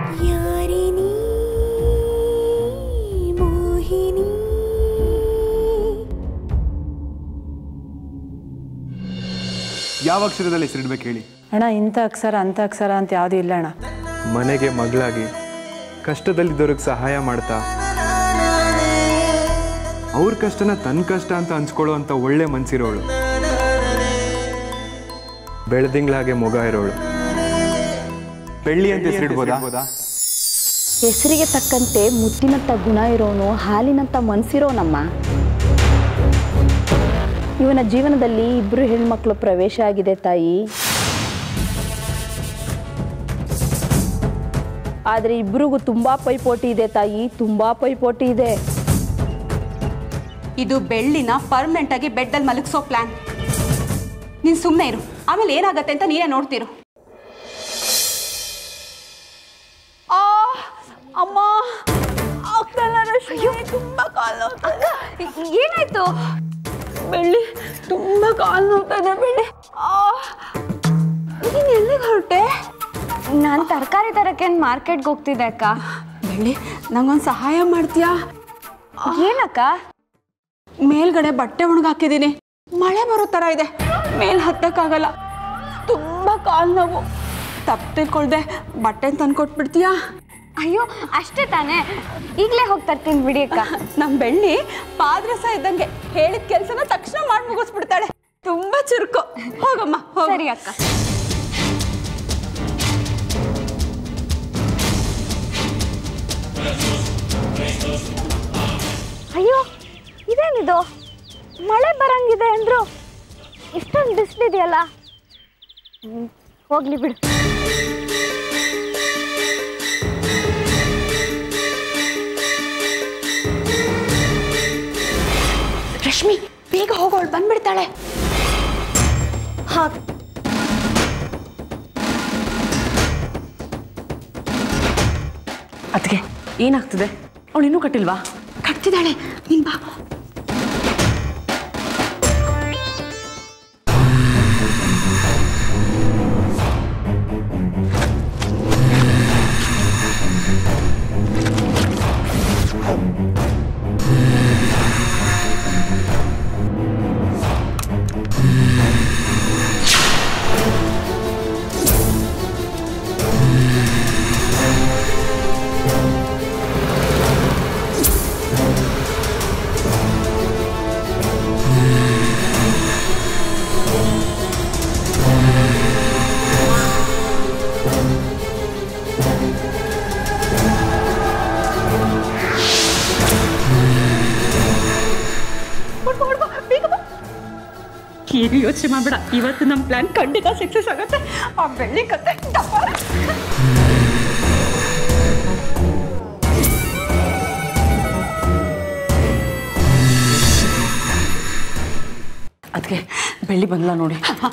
ಯಾರಿನಿ ಮೋಹಿನಿ ಯಾವ ಅಕ್ಷರದಲ್ಲಿ ಹೆಸರಿಡ್ಬೇಕು ಹೇಳಿ ಅಣ್ಣ ಇಂಥ ಅಕ್ಷರ ಅಂಥ ಅಕ್ಷರ ಅಂತ ಯಾವುದೂ ಇಲ್ಲ ಅಣ್ಣ ಮನೆಗೆ ಮಗಳಾಗಿ ಕಷ್ಟದಲ್ಲಿದ್ದವ್ರಿಗೆ ಸಹಾಯ ಮಾಡ್ತಾ ಅವ್ರ ಕಷ್ಟನ ತನ್ನ ಕಷ್ಟ ಅಂತ ಹಂಚ್ಕೊಳ್ಳೋ ಅಂತ ಒಳ್ಳೆ ಮನ್ಸಿರೋಳು ಬೆಳೆದಿಂಗ್ಳಾಗೆ ಮೊಗ ಇರೋಳು ಬೆಳ್ಳಿ ಅಂತ ಹೆಸರಿಡ್ಬೋದಾ ಹೆಸರಿಗೆ ತಕ್ಕಂತೆ ಮುತ್ತಿನಂಥ ಗುಣ ಇರೋನು ಹಾಲಿನಂಥ ಮನಸ್ಸಿರೋನಮ್ಮ ಇವನ ಜೀವನದಲ್ಲಿ ಇಬ್ಬರು ಹೆಣ್ಮಕ್ಳು ಪ್ರವೇಶ ಆಗಿದೆ ತಾಯಿ ಆದರೆ ಇಬ್ಬರಿಗೂ ತುಂಬಾ ಪೈಪೋಟಿ ಇದೆ ತಾಯಿ ತುಂಬಾ ಪೈಪೋಟಿ ಇದೆ ಇದು ಬೆಳ್ಳಿನ ಪರ್ಮನೆಂಟ್ ಆಗಿ ಬೆಡ್ಡಲ್ಲಿ ಮಲಗಿಸೋ ಪ್ಲಾನ್ ನೀನು ಸುಮ್ಮನೆ ಇರು ಆಮೇಲೆ ಏನಾಗತ್ತೆ ಅಂತ ನೀನೇ ನೋಡ್ತಿರು ಅಮ್ಮ ತುಂಬಾ ಕಾಲು ಏನಾಯ್ತು ಬೆಳ್ಳಿ ತುಂಬಾ ಕಾಲು ನೋವ್ತಾ ಇದೆ ಬೆಳ್ಳಿ ನೀನು ಎಲ್ಲಿಗೆ ಹೊರಟೆ ನಾನು ತರಕಾರಿ ತರಕ್ಕೆ ಮಾರ್ಕೆಟ್ಗೆ ಹೋಗ್ತಿದ್ದೆ ಅಕ್ಕ ಬೆಳ್ಳಿ ನಂಗೊಂದು ಸಹಾಯ ಮಾಡ್ತೀಯಾ ಏನಕ್ಕ ಮೇಲ್ಗಡೆ ಬಟ್ಟೆ ಒಣಗಾಕಿದ್ದೀನಿ ಮಳೆ ಬರೋ ಥರ ಇದೆ ಮೇಲ್ ಹತ್ತಕ್ಕಾಗಲ್ಲ ತುಂಬ ಕಾಲು ನೋವು ತಪ್ಪು ತಿಳ್ಕೊಳ್ದೆ ಬಟ್ಟೆ ತಂದ್ಕೊಟ್ಬಿಡ್ತೀಯಾ ಅಯ್ಯೋ ಅಷ್ಟೇ ತಾನೇ ಈಗಲೇ ಹೋಗಿ ತರ್ತೀನಿ ಬಿಡಿ ಅಕ್ಕ ನಮ್ಮ ಬೆಳ್ಳಿ ಪಾದ್ರಸ ಇದ್ದಂಗೆ ಹೇಳಿದ ಕೆಲಸನ ತಕ್ಷಣ ಮಾಡಿ ಮುಗಿಸ್ಬಿಡ್ತಾಳೆ ತುಂಬಾ ಚುರುಕು ಹೋಗಮ್ಮ ಹೋಗು. ಸರಿ ಅಕ್ಕ ಅಯ್ಯೋ ಇದೇನಿದು ಮಳೆ ಬರಂಗಿದೆ ಅಂದ್ರು ಇಷ್ಟೊಂದು ಬಿಸಿಲಿದೆಯಲ್ಲ ಹ್ಮ್, ಹೋಗ್ಲಿ ಬಿಡು ರಶ್ಮಿ ಬೇಗ ಹೋಗೋಳು ಬಂದ್ಬಿಡ್ತಾಳೆ ಅದಕ್ಕೆ ಏನಾಗ್ತದೆ ಅವಳು ಇನ್ನೂ ಕಟ್ಟಿಲ್ವಾ ಕಟ್ತಿದ್ದಾಳೆ ನೀನ್ ಬಾ ಏನು ಯೋಚನೆ ಮಾಡಬೇಡ ಇವತ್ತು ನಮ್ಮ ಪ್ಲಾನ್ ಖಂಡಿತ ಸಕ್ಸಸ್ ಆಗುತ್ತೆ ಆ ಬೆಳ್ಳಿ ಕತೆ ಡಬ್ಬ ಅದಕ್ಕೆ ಬೆಳ್ಳಿ ಬಂದ್ಲ ನೋಡಿ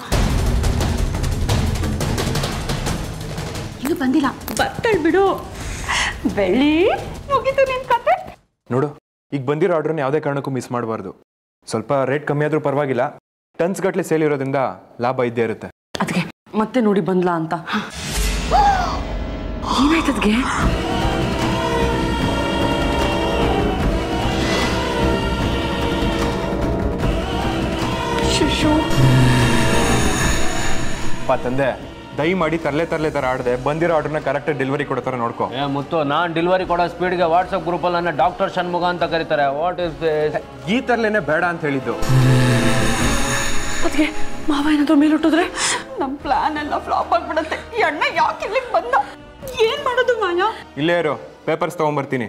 ಇನ್ನು ಬಂದಿಲ್ಲ ಬರ್ತಾಳೆ ಬಿಡು ಬೆಳ್ಳಿ ಮುಗೀತು ನಿನ್ ಕತೆ ನೋಡು ಈಗ ಬಂದಿರೋ ಆರ್ಡ್ರನ್ನ ಯಾವುದೇ ಕಾರಣಕ್ಕೂ ಮಿಸ್ ಮಾಡಬಾರ್ದು ಸ್ವಲ್ಪ ರೇಟ್ ಕಮ್ಮಿ ಆದರೂ ಪರವಾಗಿಲ್ಲ ಟನ್ಸ್ ಗಟ್ಟಲೆ ಸೇಲ್ ಇರೋದ್ರಿಂದ ಲಾಭ ಇದ್ದೇ ಇರುತ್ತೆ ಅದಕ್ಕೆ ಮತ್ತೆ ನೋಡಿ ಬಂದ್ಲಾ ಅಂತ ಏನಾಯ್ತದ್ಗೆ ಪಾ ತಂದೆ ದಯಮಾಡಿ ತರಲೆ ತರಲೆ ಥರ ಆಡದೆ ಬಂದಿರೋ ಆರ್ಡ್ರನ್ನ ಕರೆಕ್ಟಾಗಿ ಡೆಲಿವರಿ ಕೊಡೋ ಥರ ನೋಡ್ಕೊ ಏ ಮುತ್ತು ನಾನು ಡೆಲಿವರಿ ಕೊಡೋ ಸ್ಪೀಡ್ಗೆ ವಾಟ್ಸಪ್ ಗ್ರೂಪಲ್ಲಿ ನನ್ನ ಡಾಕ್ಟರ್ ಷಣ್ಮುಗ ಅಂತ ಕರೀತಾರೆ ವಾಟ್ ಇಸ್ ಈ ತರಲೇನೆ ಬೇಡ ಅಂತ ಹೇಳಿದ್ದು ಅದಕ್ಕೆ ಮಾವ ಏನಾದ್ರು ಮೇಲುಟ್ಟಿದ್ರೆ ನಮ್ ಪ್ಲಾನ್ ಎಲ್ಲ ಫ್ಲಾಪ್ ಆಗ್ಬಿಡತ್ತೆ ಈ ಅಣ್ಣ ಯಾಕೆ ಇಲ್ಲಿಗೆ ಬಂದ ಏನ್ ಮಾಡೋದು ಮಾಯಾ ಇಲ್ಲೇ ಇರೋ ಪೇಪರ್ಸ್ ತೊಗೊಂಬರ್ತೀನಿ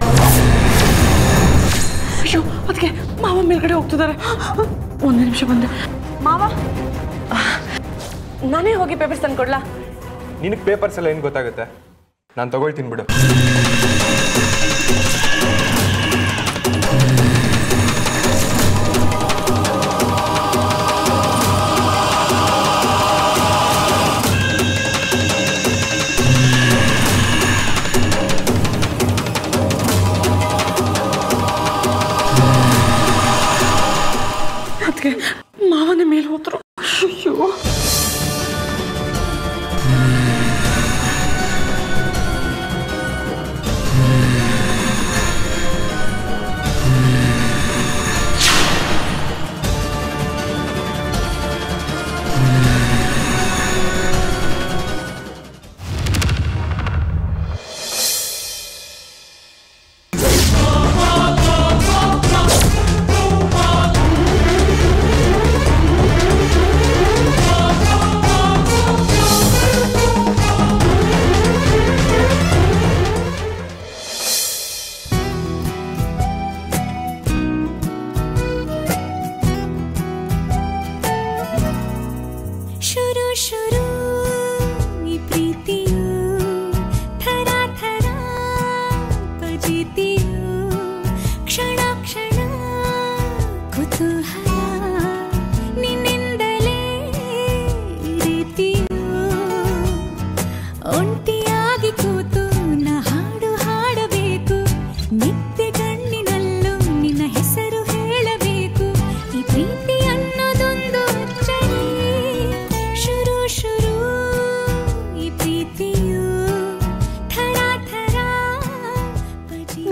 ಅಯ್ಯೋ ಅದಕ್ಕೆ ಮಾವ ಮೇಲ್ಗಡೆ ಹೋಗ್ತಿದ್ದಾರೆ ಒಂದು ನಿಮಿಷ ಬಂದೆ ಮಾವ ನಾನೇ ಹೋಗಿ ಪೇಪರ್ಸ್ ತಂದ್ಕೊಡ್ಲಾ ನಿನಗೆ ಪೇಪರ್ಸ್ ಎಲ್ಲ ಏನು ಗೊತ್ತಾಗುತ್ತೆ ನಾನು ತಗೊಳ್ತೀನಿ ಬಿಡು ಅದಕ್ಕೆ ಮಾವನ ಮೇಲೆ ಹೋದ್ರು ಅಯ್ಯೋ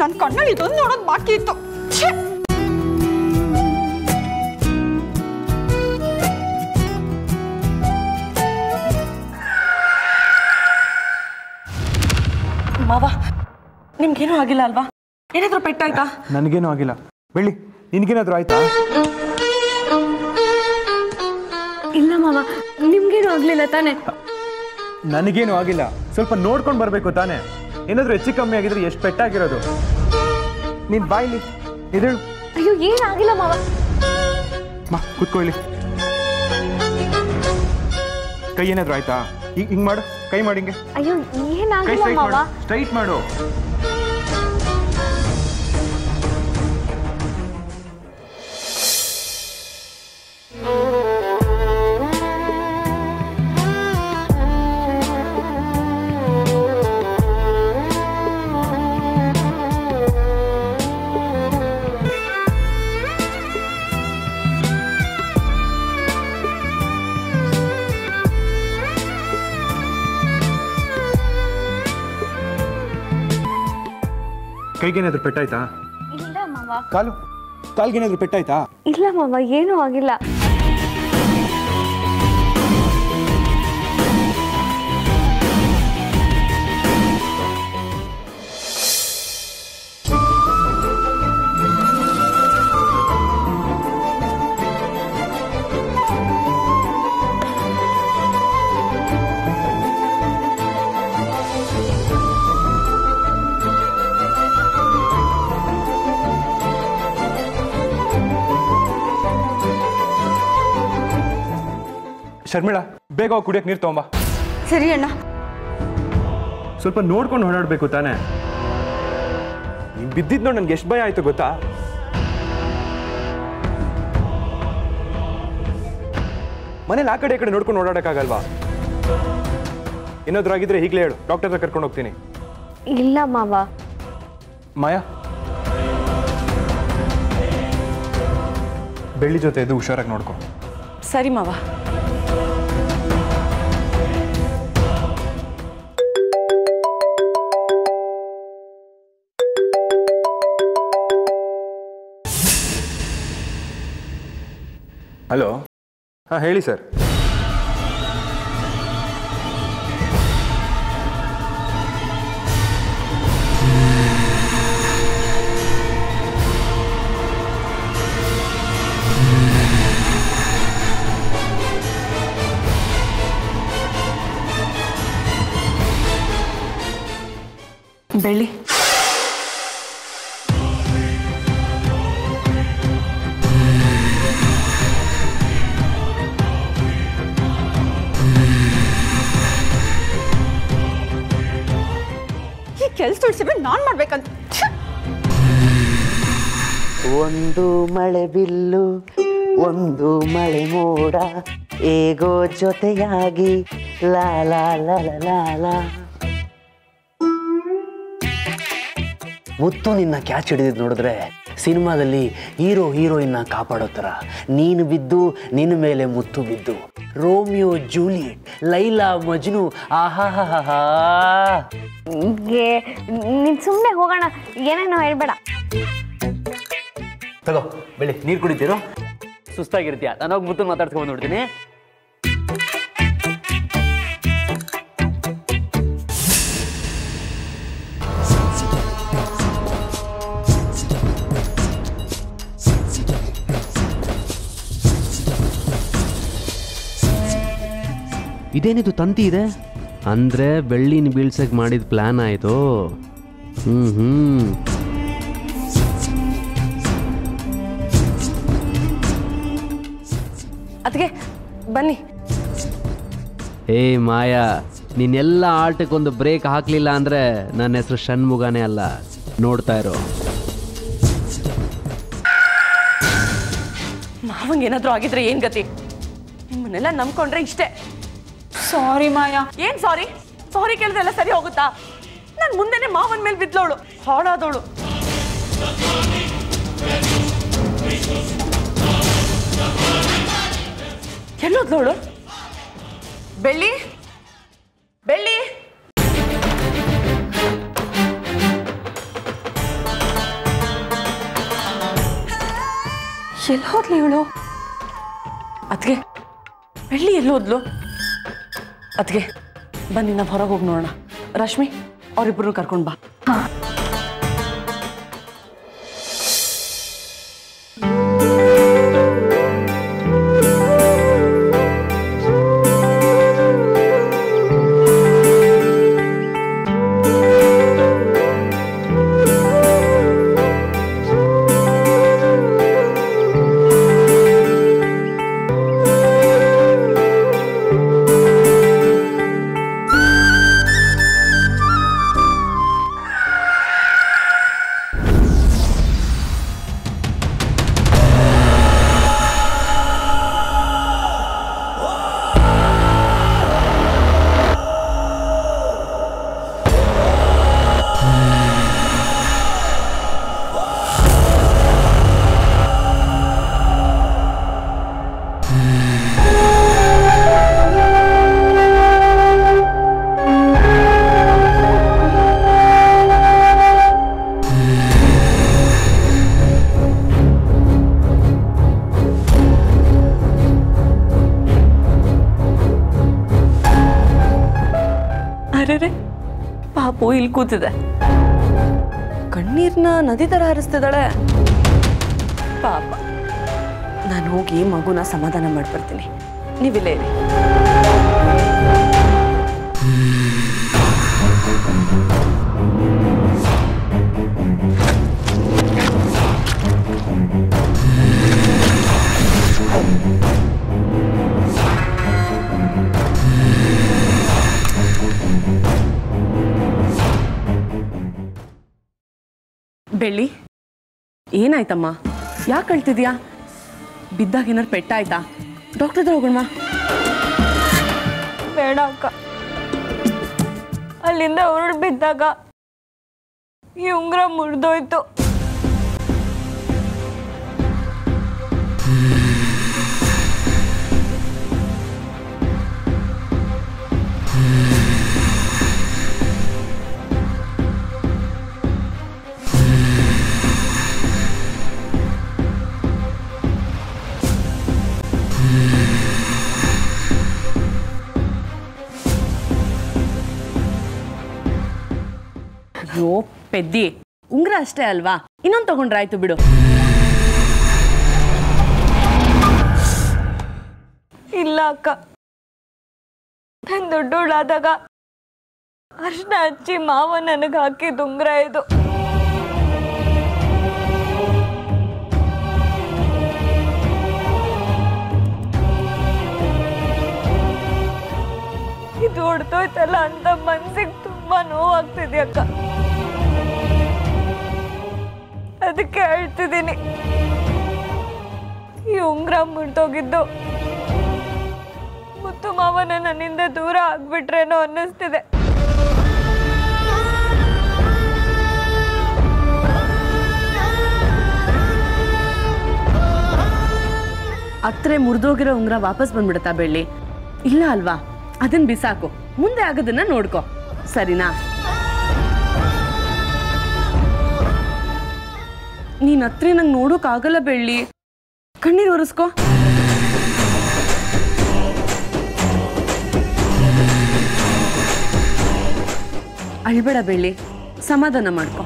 ನನ್ನ ಕಣ್ಣಲ್ಲಿ ಇದೊಂದು ನೋಡೋದು ಬಾಕಿ ಇತ್ತು ಛೇ! ಮಾವ ನಿಮ್ಗೇನೂ ಆಗಿಲ್ಲ ಅಲ್ವಾ ಏನಾದರೂ ಪೆಟ್ಟಾಯ್ತಾ ನನಗೇನು ಆಗಿಲ್ಲ ಬೆಳ್ಳಿ ನಿನಗೇನಾದರೂ ಆಯ್ತಾ ಇಲ್ಲ ಮಾವ ನಿಮ್ಗೇನು ಆಗ್ಲಿಲ್ಲ ತಾನೆ ನನಗೇನು ಆಗಿಲ್ಲ ಸ್ವಲ್ಪ ನೋಡ್ಕೊಂಡು ಬರಬೇಕು ತಾನೇ ಏನಾದರೂ ಹೆಚ್ಚು ಕಮ್ಮಿ ಆಗಿದ್ರೆ ಎಷ್ಟು ಪೆಟ್ಟಾಗಿರೋದು ನೀನು ಬಾಯ್ಲಿ ಎದೇಳು ಅಯ್ಯೋ ಏನಾಗಿಲ್ಲ ಮಾವ ಮಾ ಕೂತ್ಕೊ ಇಲ್ಲಿ ಕೈ ಏನಾದರೂ ಆಯ್ತಾ ಈಗ ಹಿಂಗೆ ಮಾಡು ಕೈ ಮಾಡಿ ಹಿಂಗೆ ಅಯ್ಯೋ ಕೈ ಏನಾಗಿಲ್ಲ ಸ್ಟ್ರೈಟ್ ಮಾವ ಮಾಡು ಸ್ಟ್ರೈಟ್ ಮಾಡು ಕೈಗೇನಾದರೂ ಪೆಟ್ಟಾಯ್ತಾ ಇಲ್ಲ ಮಾವ ಕಾಲು ಕಾಲ್ಗೇನಾದರೂ ಪೆಟ್ಟಾಯ್ತಾ ಇಲ್ಲ ಮಾವ ಏನೂ ಆಗಿಲ್ಲ ಶರ್ಮಿಳಾ ಬೇಗ ಹೋಗಿ ಕುಡಿಯಕ್ಕೆ ನೀರು ತಗೊಂಬಾ ಸರಿ ಅಣ್ಣ ಸ್ವಲ್ಪ ನೋಡ್ಕೊಂಡು ಓಡಾಡಬೇಕು ತಾನೇ ನೀನು ಬಿದ್ದಿದ್ದು ನೋಡಿ ನನಗೆ ಎಷ್ಟು ಭಯ ಆಯ್ತು ಗೊತ್ತಾ ಮನೇಲಿ ಆ ಕಡೆ ಈ ಕಡೆ ನೋಡ್ಕೊಂಡು ಓಡಾಡಕ್ಕಾಗಲ್ವಾ ಏನಾದ್ರೂ ಆಗಿದ್ರೆ ಈಗಲೇ ಹೇಳು ಡಾಕ್ಟರ್ ಹತ್ರ ಕರ್ಕೊಂಡು ಹೋಗ್ತೀನಿ ಇಲ್ಲ ಮಾವ ಮಾಯಾ ಬೆಳ್ಳಿ ಜೊತೆ ಇದು ಹುಷಾರಾಗಿ ನೋಡ್ಕೊ ಸರಿ ಮಾವ ಹಲೋ ಹಾಂ ಹೇಳಿ ಸರ್ ಬೆಳ್ಳಿ ಈ ಕೆಲ್ಸ ತುಳ್ಸಿದ್ರೆ ನಾನ್ ಮಾಡ್ಬೇಕಂತ ಛೆ! ಒಂದು ಮಳೆ ಬಿಲ್ಲು ಒಂದು ಮಳೆ ಮೋಡ ಹೇಗೋ ಜೊತೆಯಾಗಿ ಲಾ ಲಾ ಲಾ ಲಾ ಲಾ ಲಾ ಮುತ್ತು ನಿನ್ನ ಕ್ಯಾಚ್ ಹಿಡಿದಿದ್ದು ನೋಡಿದ್ರೆ ಸಿನಿಮಾದಲ್ಲಿ ಹೀರೋ ಹೀರೋಯಿನ್ನ ಕಾಪಾಡೋ ಥರ ನೀನು ಬಿದ್ದು ನಿನ್ನ ಮೇಲೆ ಮುತ್ತು ಬಿದ್ದು ರೋಮಿಯೋ ಜೂಲಿಯಟ್ ಲೈಲಾ ಮಜ್ನು ಆಹಾಹಾಹಾ ಏ ನೀನ್ ಸುಮ್ಮನೆ ಹೋಗೋಣ ಏನೇನೋ ಹೇಳ್ಬೇಡ ತಗೋ ಬೆಳಿ ನೀರು ಕುಡಿತೀರೋ ಸುಸ್ತಾಗಿರ್ತೀಯ ನಾನು ಹೋಗಿ ಮುತ್ತು ಮಾತಾಡ್ಸ್ಕೊಂಡು ನೋಡ್ತೀನಿ ಇದೇನಿದು ತಂತಿ ಇದೆ ಅಂದರೆ ಬೆಳ್ಳಿನ ಬೀಳ್ಸಕ್ಕೆ ಮಾಡಿದ ಪ್ಲ್ಯಾನ್ ಆಯಿತು ಹ್ಞೂ ಹ್ಞೂ ಅದಕ್ಕೆ ಬನ್ನಿ ಏ ಮಾಯಾ ನೀನೆಲ್ಲ ಆಟಕ್ಕೊಂದು ಬ್ರೇಕ್ ಹಾಕಲಿಲ್ಲ ಅಂದರೆ ನನ್ನ ಹೆಸರು ಷಣ್ಮುಗನೇ ಅಲ್ಲ ನೋಡ್ತಾ ಇರೋ ಮಾವಂಗೆ ಏನಾದರೂ ಆಗಿದ್ರೆ ಏನು ಗತಿ ನಿಮ್ಮನ್ನೆಲ್ಲ ನಂಬ್ಕೊಂಡ್ರೆ ಇಷ್ಟೇ ಸಾರಿ ಮಾಯಾ ಏನ್ ಸಾರಿ ಸಾರಿ ಕೇಳಿದ್ರೆಲ್ಲ ಸರಿ ಹೋಗುತ್ತಾ ನಾನು ಮುಂದೆನೆ ಮಾವನ ಮೇಲೆ ಬಿದ್ಲವಳು ಹಾಳಾದವಳು ಎಲ್ಲೋದ್ಲವಳು ಬೆಳ್ಳಿ ಬೆಳ್ಳಿ ಎಲ್ಲಿ ಹೋದ್ಲಿ ಇವಳು ಅದ್ಗೆ ಬೆಳ್ಳಿ ಎಲ್ಲಿ ಹೋದ್ಲು ಅದ್ಗೆ ಬನ್ನಿ ನಾವು ಹೊರಗೆ ಹೋಗಿ ನೋಡೋಣ ರಶ್ಮಿ ಅವರಿಬ್ಬರು ಕರ್ಕೊಂಡು ಬಾ ಅರೆ ಪಾಪು ಇಲ್ಲಿ ಕೂತಿದೆ ಕಣ್ಣೀರ್ನ ನದಿ ತರ ಹರಿಸ್ತಿದ್ದಾಳೆ ಪಾಪ ನಾನು ಹೋಗಿ ಮಗುನ ಸಮಾಧಾನ ಮಾಡ್ಬರ್ತೀನಿ ನೀವಿಲ್ಲೇ ಇರಿ ಬೆಳ್ಳಿ ಏನಾಯ್ತಮ್ಮ ಯಾಕೆ ಅಳ್ತಿದ್ಯಾ ಬಿದ್ದಾಗ ಏನಾರು ಪೆಟ್ಟಾಯ್ತಾ ಡಾಕ್ಟರ್ ಹತ್ರ ಹೋಗೋಣ ಬೇಡ ಅಕ್ಕ ಅಲ್ಲಿಂದ ಹೊರಡು ಬಿದ್ದಾಗ ಈ ಉಂಗುರ ಮುರಿದೋಯ್ತು ಅಯ್ಯೋ ಪೆದ್ದಿ ಉಂಗ್ರ ಅಷ್ಟೇ ಅಲ್ವಾ ಇನ್ನೊಂದು ತಗೊಂಡ್ರಾಯ್ತು ಬಿಡು ಇಲ್ಲ ಅಕ್ಕ ನಾನು ದೊಡ್ಡೋಳಾದಾಗ ಅರ್ಶನ ಹಚ್ಚಿ ಮಾವ ನನಗೆ ಹಾಕಿದ ಉಂಗುರ ಇದು ಇದು ಹೊಡ್ತೋಯ್ತಲ್ಲ ಅಂತ ಮನ್ಸಿಗೆ ತುಂಬಾ ನೋವಾಗ್ತಿದೆ ಅಕ್ಕ ಅದಕ್ಕೆ ಅಳ್ತಿದ್ದೀನಿ ಈ ಉಂಗುರ ಮುರಿದೋಗಿದ್ದು ಮುತ್ತು ಮಾವನ ನನ್ನಿಂದ ದೂರ ಆಗ್ಬಿಟ್ರೇನೋ ಅನ್ನಿಸ್ತಿದೆ ಹತ್ರ ಮುರಿದೋಗಿರೋ ಉಂಗ್ರ ವಾಪಸ್ ಬಂದ್ಬಿಡತ್ತಾ ಬೆಳ್ಳಿ ಇಲ್ಲ ಅಲ್ವಾ ಅದನ್ನ ಬಿಸಾಕು ಮುಂದೆ ಆಗೋದನ್ನ ನೋಡ್ಕೊ ಸರಿನಾ ನೀನ್ ಹತ್ರ ನಂಗೆ ನೋಡೋಕ್ಕಾಗಲ್ಲ ಬೆಳ್ಳಿ ಕಣ್ಣೀರು ಒರೆಸ್ಕೋ ಅಳ್ಬೇಡ ಬೆಳ್ಳಿ ಸಮಾಧಾನ ಮಾಡ್ಕೊ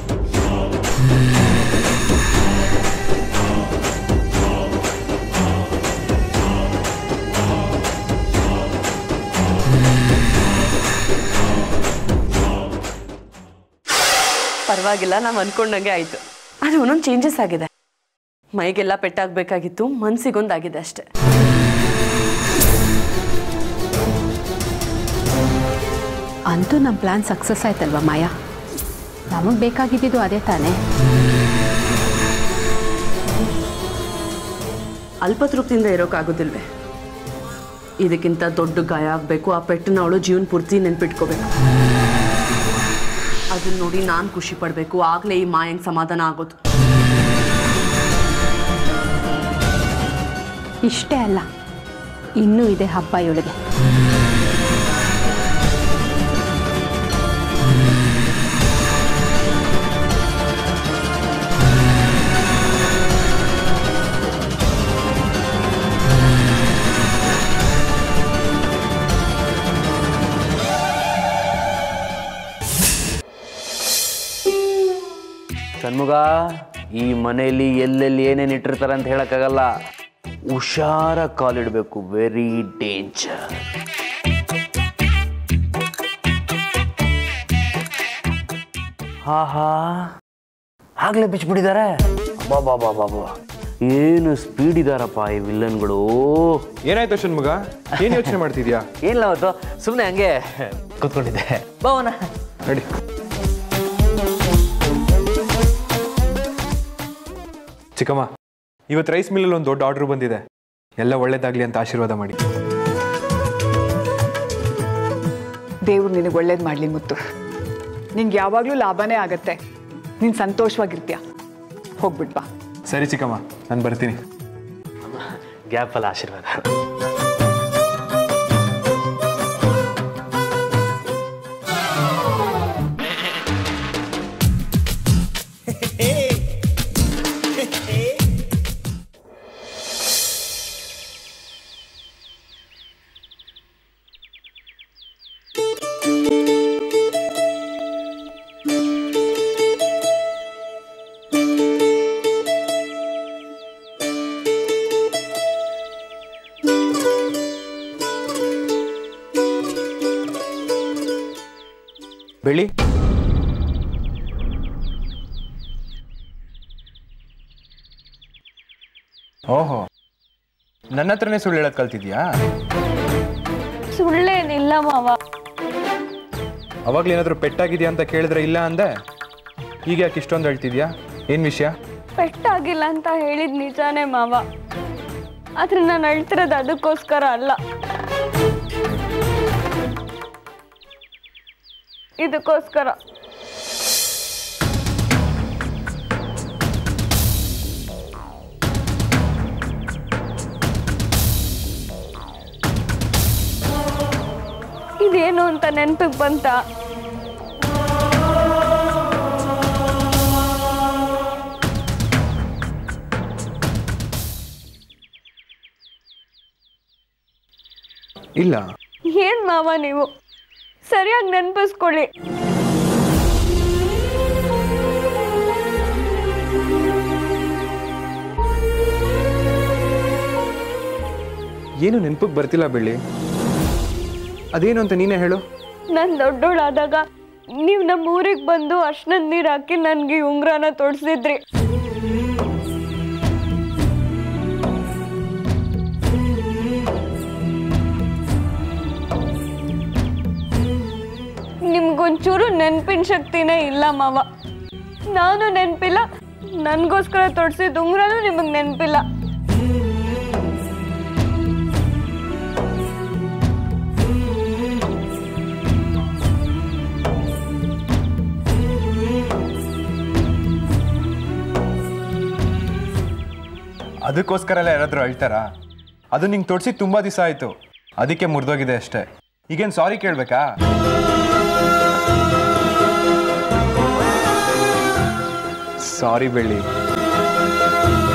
ಪರವಾಗಿಲ್ಲ ನಾವು ಅನ್ಕೊಂಡಂಗೆ ಆಯ್ತು ಆದ್ರೆ ಒಂದೊಂದು ಚೇಂಜಸ್ ಆಗಿದೆ ಮೈಗೆಲ್ಲ ಪೆಟ್ಟಾಗಬೇಕಾಗಿತ್ತು ಮನ್ಸಿಗೊಂದಾಗಿದೆ ಅಷ್ಟೇ ಅಂತೂ ನಮ್ಮ ಪ್ಲ್ಯಾನ್ ಸಕ್ಸಸ್ ಆಯ್ತಲ್ವ ಮಾಯಾ ನಮಗೆ ಬೇಕಾಗಿದ್ದು ಅದೇ ತಾನೇ ಅಲ್ಪತೃಪ್ತಿಯಿಂದ ಇರೋಕ್ಕಾಗೋದಿಲ್ವೇ ಇದಕ್ಕಿಂತ ದೊಡ್ಡ ಗಾಯ ಆಗಬೇಕು ಆ ಪೆಟ್ಟನ್ನ ಅವಳು ಜೀವನ ಪೂರ್ತಿ ನೆನ್ಪಿಟ್ಕೋಬೇಕು ಅದನ್ನ ನೋಡಿ ನಾನು ಖುಷಿ ಪಡಬೇಕು ಆಗಲೇ ಈ ಮಾಯಂಗ್ ಸಮಾಧಾನ ಆಗೋದು ಇಷ್ಟೇ ಅಲ್ಲ ಇನ್ನೂ ಇದೆ ಹಬ್ಬ ಇವಳಿಗೆ ಷಣ್ಮುಗ ಈ ಮನೆಯಲ್ಲಿ ಎಲ್ಲೆಲ್ಲಿ ಏನೇನು ಇಟ್ಟಿರ್ತಾರೆ ಅಂತ ಹೇಳಕ್ಕಾಗಲ್ಲ ಹುಷಾರ ಕಾಲಿಡಬೇಕು ವೆರಿ ಡೇಂಜರ್ ಹಾ ಹಾ ಆಗ್ಲೇ ಬಿಚ್ಚಿಬಿಟ್ಟಿದ್ದಾರೆ ಬಾಬಾ ಬಾಬಾ ಬಾ ಏನು ಸ್ಪೀಡ್ ಇದಾರಪ್ಪ ಈ ವಿಲ್ಲನ್ಗಳು ಏನಾಯ್ತು ಷಣ್ಮುಗ ಏನು ಯೋಚನೆ ಮಾಡ್ತಿದ್ಯಾ ಏನಿಲ್ಲ ಅವತ್ತು ಸುಮ್ಮನೆ ಹಂಗೆ ಕೂತ್ಕೊಂಡಿದ್ದೆ ಬಾವನ ನಡಿ ಚಿಕ್ಕಮ್ಮ ಇವತ್ತು ರೈಸ್ ಮಿಲ್ಲಲ್ಲಿ ಒಂದು ದೊಡ್ಡ ಆರ್ಡರ್ ಬಂದಿದೆ ಎಲ್ಲ ಒಳ್ಳೇದಾಗ್ಲಿ ಅಂತ ಆಶೀರ್ವಾದ ಮಾಡಿ ದೇವ್ರು ನಿನಗೆ ಒಳ್ಳೇದು ಮಾಡಲಿ ಮುತ್ತು ನಿಂಗೆ ಯಾವಾಗಲೂ ಲಾಭನೇ ಆಗತ್ತೆ ನೀನು ಸಂತೋಷವಾಗಿರ್ತೀಯ ಹೋಗ್ಬಿಟ್ ಬಾ ಸರಿ ಚಿಕ್ಕಮ್ಮ ನಾನು ಬರ್ತೀನಿ ಗ್ಯಾಪಲ್ಲಿ ಆಶೀರ್ವಾದ ಬೆಳಿ ಓಹೋ ನನ್ನ ಹತ್ರನೇ ಸುಳ್ಳು ಹೇಳೋದು ಕಲ್ತಿದ್ಯಾ ಸುಳ್ಳೇನಿಲ್ಲ ಮಾವ ಅವಾಗ್ಲೇ ಏನಾದರೂ ಪೆಟ್ಟಾಗಿದೆಯಾ ಅಂತ ಕೇಳಿದ್ರೆ ಇಲ್ಲ ಅಂದೆ ಈಗ ಯಾಕೆ ಇಷ್ಟೊಂದು ಹೇಳ್ತಿದ್ಯಾ ಏನು ವಿಷಯ ಪೆಟ್ಟಾಗಿಲ್ಲ ಅಂತ ಹೇಳಿದ್ ನಿಜಾನೇ ಮಾವ ಆದ್ರೆ ನಾನು ಅಳ್ತಿರೋದು ಅದಕ್ಕೋಸ್ಕರ ಅಲ್ಲ ಇದಕ್ಕೋಸ್ಕರ ಇದೇನು ಅಂತ ನೆನಪಿಗೆ ಬಂತ ಇಲ್ಲ ಏನ್ ಮಾವ ನೀವು ಸರಿಯಾಗಿ ನೆನಪಿಸ್ಕೊಳ್ಳಿ ಏನು ನೆನಪಿಗೆ ಬರ್ತಿಲ್ಲ ಬೆಳ್ಳಿ ಅದೇನು ಅಂತ ನೀನೇ ಹೇಳು ನಾನು ದೊಡ್ಡೋಳಾದಾಗ ನೀವು ನಮ್ಮ ಊರಿಗೆ ಬಂದು ಅರ್ಶನದ ನೀರು ಹಾಕಿ ನನಗೆ ಉಂಗ್ರನ ತೊಡ್ಸಿದ್ರಿ ನಿಮ್ಗೊಂಚೂರು ನೆನಪಿನ ಶಕ್ತಿನೇ ಇಲ್ಲ ಮಾವ ನಾನು ನೆನಪಿಲ್ಲ ನನಗೋಸ್ಕರ ತೊಡ್ಸಿದ ಉಂಗ್ರನೂ ನಿಮಗೆ ನೆನಪಿಲ್ಲ ಅದಕ್ಕೋಸ್ಕರ ಎಲ್ಲ ಯಾರಾದರೂ ಅಳ್ತಾರಾ ಅದು ನಿಂಗೆ ತೊಡ್ಸಿ ತುಂಬ ದಿವಸ ಆಯಿತು ಅದಕ್ಕೆ ಮುರಿದೋಗಿದೆ ಅಷ್ಟೇ ಈಗೇನು ಸಾರಿ ಕೇಳಬೇಕಾ ಸಾರಿ ಬೆಳ್ಳಿ